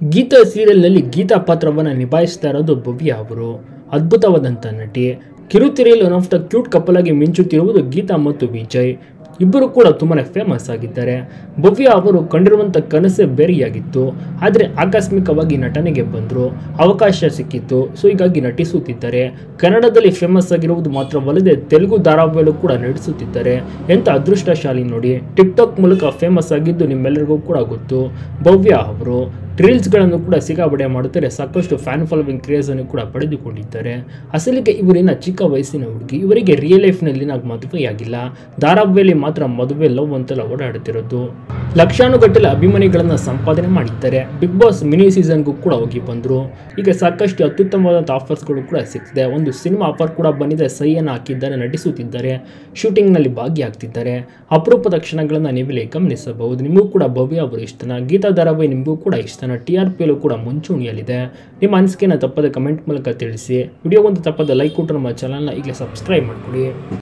ಗೀತಾ ಸೀರಿಯಲ್ನಲ್ಲಿ ಗೀತಾ ಪಾತ್ರವನ್ನು ನಿಭಾಯಿಸ್ತಾ ಇರೋದು ಭವ್ಯ ಅವರು ಅದ್ಭುತವಾದಂಥ ನಟಿ ಕಿರುತೆರೆಯಲ್ಲಿ one of the cute couple ಆಗಿ ಮಿಂಚುತ್ತಿರುವುದು ಗೀತಾ ಮತ್ತು ವಿಜಯ್ ಇಬ್ಬರು ಕೂಡ ತುಂಬಾ ಫೇಮಸ್ ಆಗಿದ್ದಾರೆ ಭವ್ಯ ಅವರು ಕಂಡಿರುವಂಥ ಕನಸೇ ಬೇರೆಯಾಗಿತ್ತು ಆದರೆ ಆಕಸ್ಮಿಕವಾಗಿ ನಟನೆಗೆ ಬಂದರು ಅವಕಾಶ ಸಿಕ್ಕಿತ್ತು ಸೊ ಹೀಗಾಗಿ ನಟಿಸುತ್ತಿದ್ದಾರೆ ಕನ್ನಡದಲ್ಲಿ ಫೇಮಸ್ ಆಗಿರುವುದು ಮಾತ್ರವಲ್ಲದೆ ತೆಲುಗು ಧಾರಾವಾಹಿಯಲ್ಲೂ ಕೂಡ ನಟಿಸುತ್ತಿದ್ದಾರೆ ಎಂಥ ಅದೃಷ್ಟಶಾಲಿ ನೋಡಿ ಟಿಕ್ಟಾಕ್ ಮೂಲಕ ಫೇಮಸ್ ಆಗಿದ್ದು ನಿಮ್ಮೆಲ್ಲರಿಗೂ ಕೂಡ ಗೊತ್ತು ಭವ್ಯ ಅವರು ರೀಲ್ಸ್ಗಳನ್ನು ಕೂಡ ಸಿಕ್ಕಾಬಡೆ ಮಾಡುತ್ತಾರೆ ಸಾಕಷ್ಟು ಫ್ಯಾನ್ ಫಾಲೋವಿಂಗ್ ಕ್ರೇಜ್ ಅನ್ನು ಕೂಡ ಪಡೆದುಕೊಂಡಿದ್ದಾರೆ ಅಸಲಿಗೆ ಇವರಿನ ಚಿಕ್ಕ ವಯಸ್ಸಿನ ಹುಡುಗಿ ಇವರಿಗೆ ರಿಯಲ್ ಲೈಫ್ನಲ್ಲಿ ನಾವು ಮದುವೆಯಾಗಿಲ್ಲ ಧಾರಾವಾಹಿಯಲ್ಲಿ ಮಾತ್ರ ಮದುವೆ ಲವ್ ಅಂತೆಲ್ಲ ಓಡಾಡುತ್ತಿರೋದು ಲಕ್ಷಾನುಗಟ್ಟಲೆ ಅಭಿಮಾನಿಗಳನ್ನು ಸಂಪಾದನೆ ಮಾಡಿದ್ದಾರೆ ಬಿಗ್ ಬಾಸ್ ಮಿನಿ ಸೀಸನ್ಗೂ ಕೂಡ ಹೋಗಿ ಬಂದರು ಈಗ ಸಾಕಷ್ಟು ಅತ್ಯುತ್ತಮವಾದಂಥ ಆಫರ್ಸ್ಗಳು ಕೂಡ ಸಿಗ್ತಿದೆ ಒಂದು ಸಿನಿಮಾ ಆಫರ್ ಕೂಡ ಬಂದಿದೆ ಸಹಿಯನ್ನು ಹಾಕಿದ್ದಾರೆ ನಟಿಸುತ್ತಿದ್ದಾರೆ ಶೂಟಿಂಗ್ನಲ್ಲಿ ಭಾಗಿಯಾಗ್ತಿದ್ದಾರೆ ಅಪರೂಪದ ಕ್ಷಣಗಳನ್ನು ನೀವಿಲ್ಲಿ ಗಮನಿಸಬಹುದು ನಿಮಗೂ ಕೂಡ ಭವ್ಯ ಅವರು ಇಷ್ಟನ ಗೀತಾ ಧಾರಾವಾಹಿ ನಿಮಗೂ ಕೂಡ ಇಷ್ಟನ ಟಿ ಆರ್ ಪಿಯಲ್ಲೂ ಕೂಡ ಮುಂಚೂಣಿಯಲ್ಲಿದೆ ನಿಮ್ಮ ಅನಿಸಿಕೆನ ತಪ್ಪದ ಕಮೆಂಟ್ ಮೂಲಕ ತಿಳಿಸಿ ವಿಡಿಯೋ ಒಂದು ತಪ್ಪದ ಲೈಕ್ ಕೊಟ್ಟು ನಮ್ಮ ಚಾನಲ್ನ ಈಗಲೇ ಸಬ್ಸ್ಕ್ರೈಬ್ ಮಾಡ್ಕೊಳ್ಳಿ